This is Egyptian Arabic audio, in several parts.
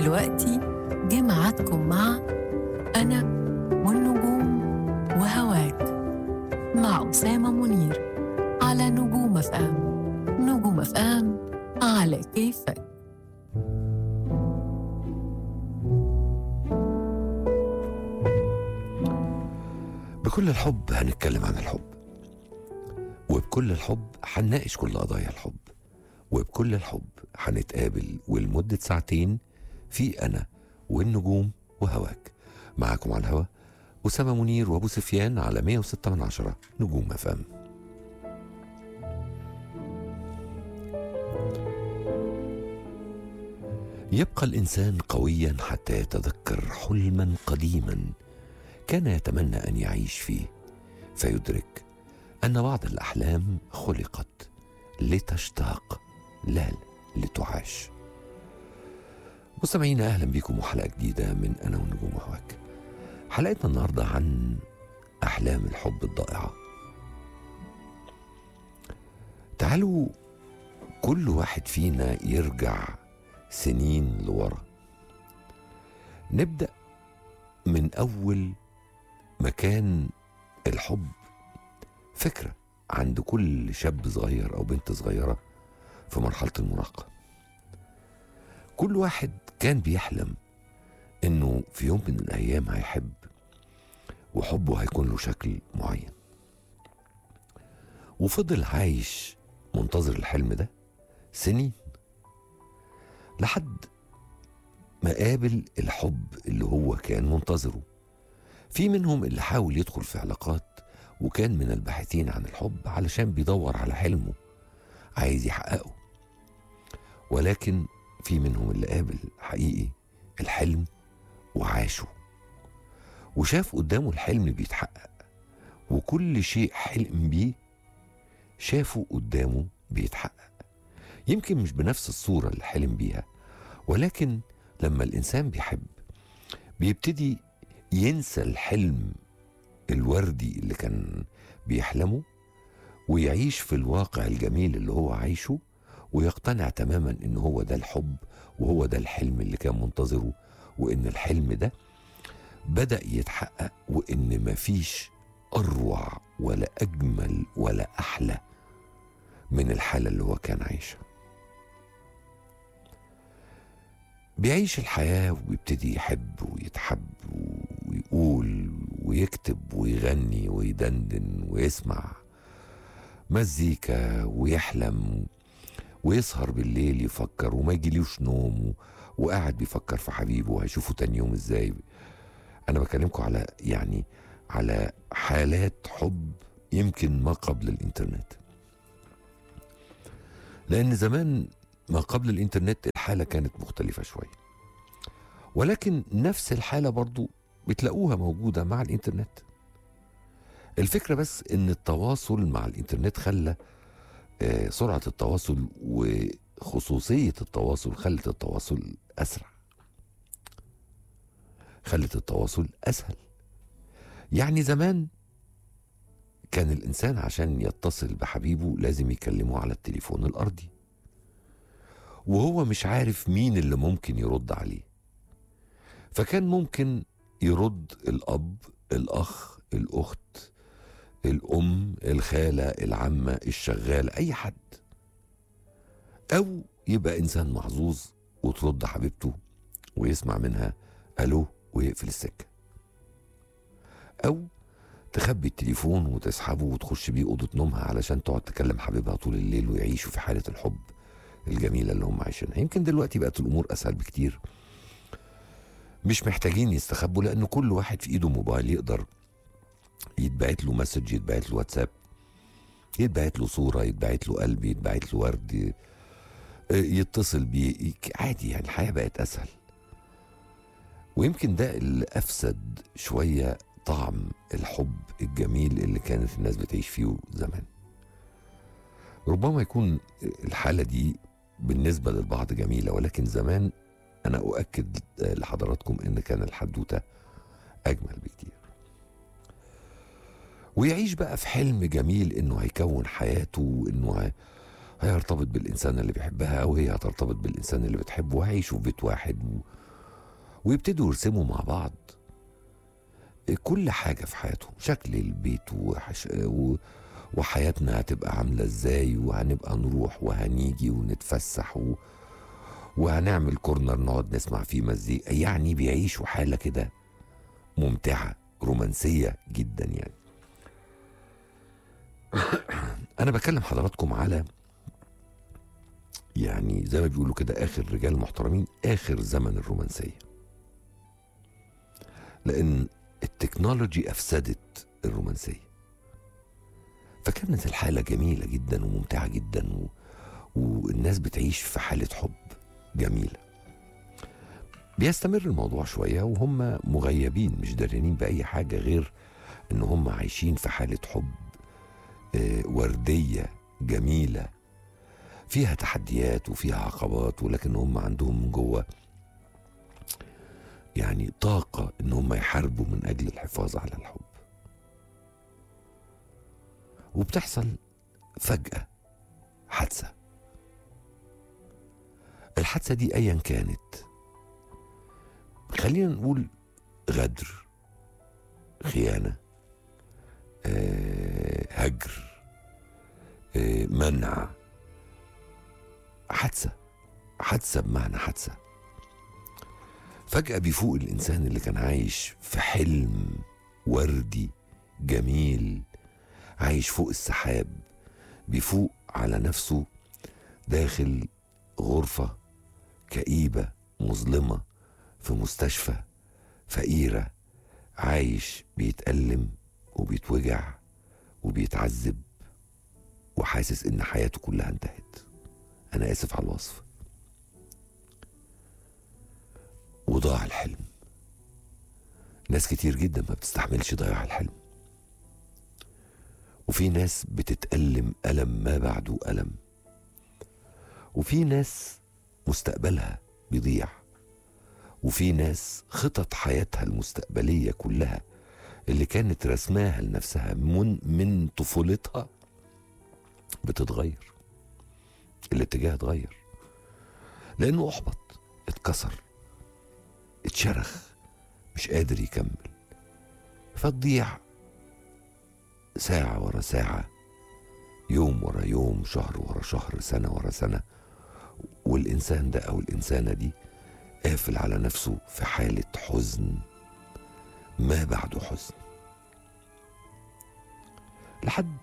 ودلوقتي جه ميعادكم مع أنا والنجوم وهواك مع أسامة منير على نجوم اف ام نجوم اف ام على كيفك بكل الحب هنتكلم عن الحب وبكل الحب هنناقش كل قضايا الحب وبكل الحب هنتقابل ولمدة ساعتين في أنا والنجوم وهواك معاكم على الهوا أسامة منير وأبو سفيان على 106 من عشرة نجوم أفهم يبقى الإنسان قويا حتى يتذكر حلما قديما كان يتمنى ان يعيش فيه فيدرك ان بعض الاحلام خلقت لتشتاق لا لتعاش مستمعينا اهلا بكم وحلقه جديده من انا ونجوم هواك حلقتنا النهارده عن احلام الحب الضائعه تعالوا كل واحد فينا يرجع سنين لورا نبدا من اول مكان الحب فكرة عند كل شاب صغير أو بنت صغيرة في مرحلة المراهقة كل واحد كان بيحلم إنه في يوم من الأيام هيحب وحبه هيكون له شكل معين وفضل عايش منتظر الحلم ده سنين لحد ما قابل الحب اللي هو كان منتظره في منهم اللي حاول يدخل في علاقات وكان من الباحثين عن الحب علشان بيدور على حلمه عايز يحققه ولكن في منهم اللي قابل حقيقي الحلم وعاشه وشاف قدامه الحلم بيتحقق وكل شيء حلم بيه شافه قدامه بيتحقق يمكن مش بنفس الصورة اللي حلم بيها ولكن لما الإنسان بيحب بيبتدي ينسى الحلم الوردي اللي كان بيحلمه ويعيش في الواقع الجميل اللي هو عايشه ويقتنع تماما ان هو ده الحب وهو ده الحلم اللي كان منتظره وان الحلم ده بدأ يتحقق وان مفيش اروع ولا اجمل ولا احلى من الحالة اللي هو كان عايشها بيعيش الحياة وبيبتدي يحب ويتحب ويقول ويكتب ويغني ويدندن ويسمع مزيكا ويحلم ويسهر بالليل يفكر وما يجيليوش نوم وقاعد بيفكر في حبيبه وهيشوفه تاني يوم ازاي انا بكلمكم على يعني على حالات حب يمكن ما قبل الانترنت لان زمان ما قبل الانترنت الحالة كانت مختلفة شوية ولكن نفس الحالة برضو بتلاقوها موجودة مع الانترنت الفكرة بس ان التواصل مع الانترنت خلى آه، سرعة التواصل وخصوصية التواصل خلت التواصل أسرع خلت التواصل أسهل يعني زمان كان الإنسان عشان يتصل بحبيبه لازم يكلمه على التليفون الأرضي وهو مش عارف مين اللي ممكن يرد عليه فكان ممكن يرد الأب الأخ الأخت الأم الخالة العمة الشغالة أي حد أو يبقى إنسان محظوظ وترد حبيبته ويسمع منها ألو ويقفل السكة أو تخبي التليفون وتسحبه وتخش بيه أوضة نومها علشان تقعد تكلم حبيبها طول الليل ويعيشوا في حالة الحب الجميلة اللي هم عايشينها يمكن دلوقتي بقت الأمور أسهل بكتير مش محتاجين يستخبوا لأن كل واحد في إيده موبايل يقدر يتبعت له مسج يتبعت له واتساب يتبعت له صورة يتبعت له قلب يتبعت له ورد يتصل بيه عادي يعني الحياة بقت أسهل ويمكن ده اللي أفسد شوية طعم الحب الجميل اللي كانت الناس بتعيش فيه زمان ربما يكون الحالة دي بالنسبة للبعض جميلة ولكن زمان أنا أؤكد لحضراتكم إن كان الحدوتة أجمل بكتير ويعيش بقى في حلم جميل إنه هيكون حياته وإنه هي- هيرتبط بالإنسان اللي بيحبها أو هي هترتبط بالإنسان اللي بتحبه وهيعيشوا في بيت واحد و... ويبتدوا يرسموا مع بعض كل حاجة في حياتهم شكل البيت وحش... و... وحياتنا هتبقى عاملة ازاي وهنبقى نروح وهنيجي ونتفسح و... وهنعمل كورنر نقعد نسمع فيه مزيكا يعني بيعيشوا حالة كده ممتعة رومانسية جدا يعني أنا بكلم حضراتكم على يعني زي ما بيقولوا كده آخر رجال محترمين آخر زمن الرومانسية لأن التكنولوجي أفسدت الرومانسية فكانت الحالة جميلة جدا وممتعة جدا و... والناس بتعيش في حالة حب جميلة بيستمر الموضوع شوية وهم مغيبين مش دارينين بأي حاجة غير إن هم عايشين في حالة حب آه، وردية جميلة فيها تحديات وفيها عقبات ولكن هم عندهم من جوه يعني طاقة إن هم يحاربوا من أجل الحفاظ على الحب وبتحصل فجأة حادثة الحادثة دي أيا كانت خلينا نقول غدر خيانة آه، هجر آه، منع حادثة حادثة بمعنى حادثة فجأة بيفوق الإنسان اللي كان عايش في حلم وردي جميل عايش فوق السحاب بيفوق على نفسه داخل غرفة كئيبة مظلمة في مستشفى فقيرة عايش بيتألم وبيتوجع وبيتعذب وحاسس إن حياته كلها انتهت أنا آسف على الوصف وضاع الحلم ناس كتير جدا ما بتستحملش ضياع الحلم وفي ناس بتتألم ألم ما بعده ألم وفي ناس مستقبلها بيضيع وفي ناس خطط حياتها المستقبلية كلها اللي كانت رسماها لنفسها من من طفولتها بتتغير الاتجاه اتغير لأنه أحبط اتكسر اتشرخ مش قادر يكمل فتضيع ساعة ورا ساعة يوم ورا يوم شهر ورا شهر سنة ورا سنة والإنسان ده أو الإنسانة دي قافل على نفسه في حالة حزن ما بعده حزن لحد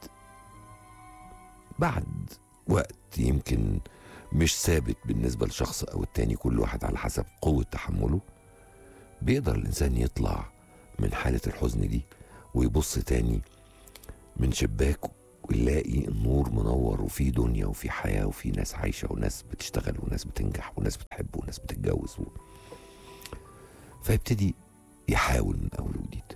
بعد وقت يمكن مش ثابت بالنسبة لشخص أو التاني كل واحد على حسب قوة تحمله بيقدر الإنسان يطلع من حالة الحزن دي ويبص تاني من شباكه ويلاقي النور منور وفي دنيا وفي حياة وفي ناس عايشة وناس بتشتغل وناس بتنجح وناس بتحب وناس بتتجوز و... فيبتدي يحاول من أول وجديد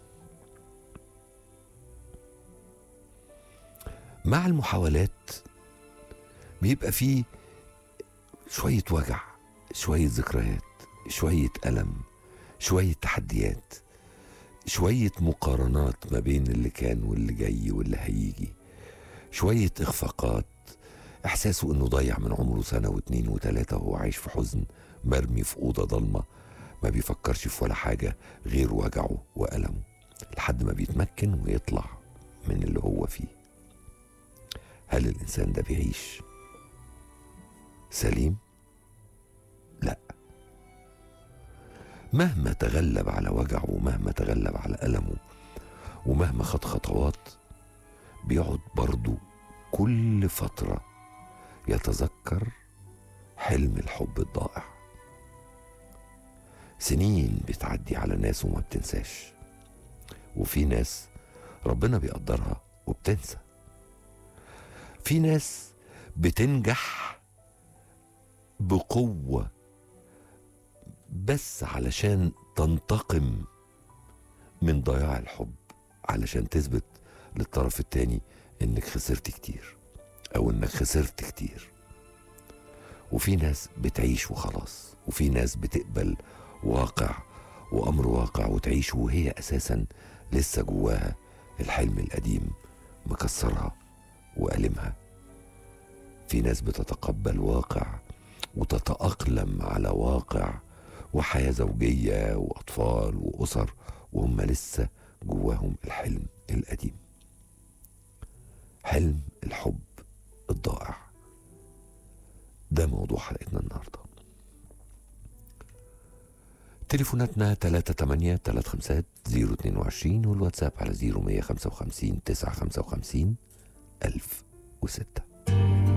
مع المحاولات بيبقى فيه شوية وجع شوية ذكريات شوية ألم شوية تحديات شوية مقارنات ما بين اللي كان واللي جاي واللي هيجي شوية إخفاقات إحساسه إنه ضيع من عمره سنة واتنين وتلاتة وهو عايش في حزن مرمي في أوضة ضلمة ما بيفكرش في ولا حاجة غير وجعه وألمه لحد ما بيتمكن ويطلع من اللي هو فيه هل الإنسان ده بيعيش سليم؟ لا مهما تغلب على وجعه ومهما تغلب على ألمه ومهما خد خطوات بيقعد برضه كل فترة يتذكر حلم الحب الضائع سنين بتعدي على ناس وما بتنساش وفي ناس ربنا بيقدرها وبتنسى في ناس بتنجح بقوة بس علشان تنتقم من ضياع الحب علشان تثبت للطرف التاني انك خسرت كتير او انك خسرت كتير وفي ناس بتعيش وخلاص وفي ناس بتقبل واقع وامر واقع وتعيش وهي اساسا لسه جواها الحلم القديم مكسرها وألمها في ناس بتتقبل واقع وتتأقلم على واقع وحياة زوجية وأطفال وأسر وهم لسه جواهم الحلم القديم حلم الحب الضائع ده موضوع حلقتنا النهارده تليفوناتنا 38 35 022 والواتساب على 0155 955 1006